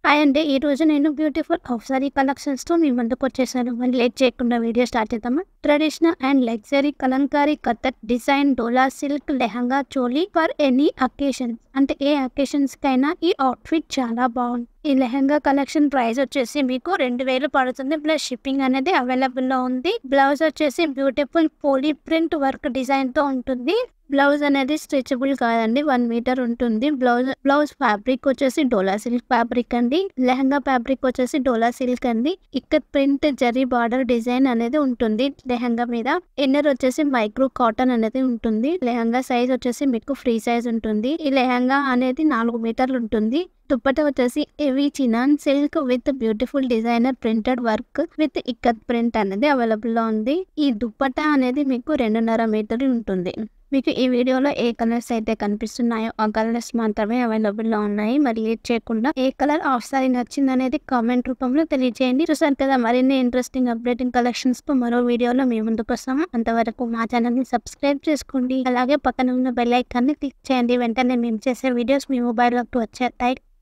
hi అండి ఈ రోజు నేను బ్యూటిఫుల్ ఆఫ్ సారీ కలెక్షన్స్ తో మీ ముందుకు వచ్చేసాను మరి లేట్ చేయకుండా వీడియో స్టార్ట్ చేద్దామా traditional and luxury Kalamkari Kathak design Dola silk lehenga choli for any occasions అంటే ఏ అకేషన్స్ కైనా ఈ అవుట్ఫిట్ చాలా బాగుంది ఈ లెహంగా కలెక్షన్ ప్రైస్ వచ్చేసి మీకు రెండు వేలు పడుతుంది ప్లస్ షిప్పింగ్ అనేది అవైలబుల్ లో ఉంది బ్లౌజ్ వచ్చేసి బ్యూటిఫుల్ పోలీ ప్రింట్ వర్క్ డిజైన్ తో ఉంటుంది బ్లౌజ్ అనేది స్ట్రెచబుల్ కాదండి వన్ మీటర్ ఉంటుంది బ్లౌజ్ బ్లౌజ్ ఫ్యాబ్రిక్ వచ్చేసి డోలా సిల్క్ ఫ్యాబ్రిక్ అండి లెహంగా ఫ్యాబ్రిక్ వచ్చేసి డోలా సిల్క్ అండి ఇక్కడ ప్రింట్ జరీ బార్డర్ డిజైన్ అనేది ఉంటుంది లెహంగా మీద ఇన్నర్ వచ్చేసి మైక్రో కాటన్ అనేది ఉంటుంది లెహంగా సైజ్ వచ్చేసి మీకు ఫ్రీ సైజ్ ఉంటుంది ఈ లెహంగా అనేది నాలుగు మీటర్లు ఉంటుంది దుప్పట వచ్చేసి heavy chinon silk with beautiful designer printed work with ikat print అనేది అవైలబుల్ లో ఉంది ఈ దుప్పట అనేది మీకు రెండున్నర మీటర్లు ఉంటుంది మీకు ఈ వీడియోలో ఏ కలర్స్ అయితే కనిపిస్తున్నాయో ఆ కలర్స్ మాత్రమే అవైలబుల్ లో ఉన్నాయి మరి లేట్ చేయకుండా ఏ కలర్ ఆఫ్ సారీ నచ్చింది అనేది కామెంట్ రూపంలో తెలియజేయండి చూసారు కదా మరిన్ని ఇంట్రెస్టింగ్ అప్డేటింగ్ కలెక్షన్స్ తో మరో వీడియోలో మీ ముందుకు వస్తాము అంతవరకు మా ఛానల్ ని సబ్స్క్రైబ్ చేసుకోండి అలాగే పక్కన ఉన్న బెల్ ఐకాన్ ని క్లిక్ చేయండి వెంటనే మేము చేసే వీడియోస్ మీ మొబైల్లోకి వచ్చేస్తాయి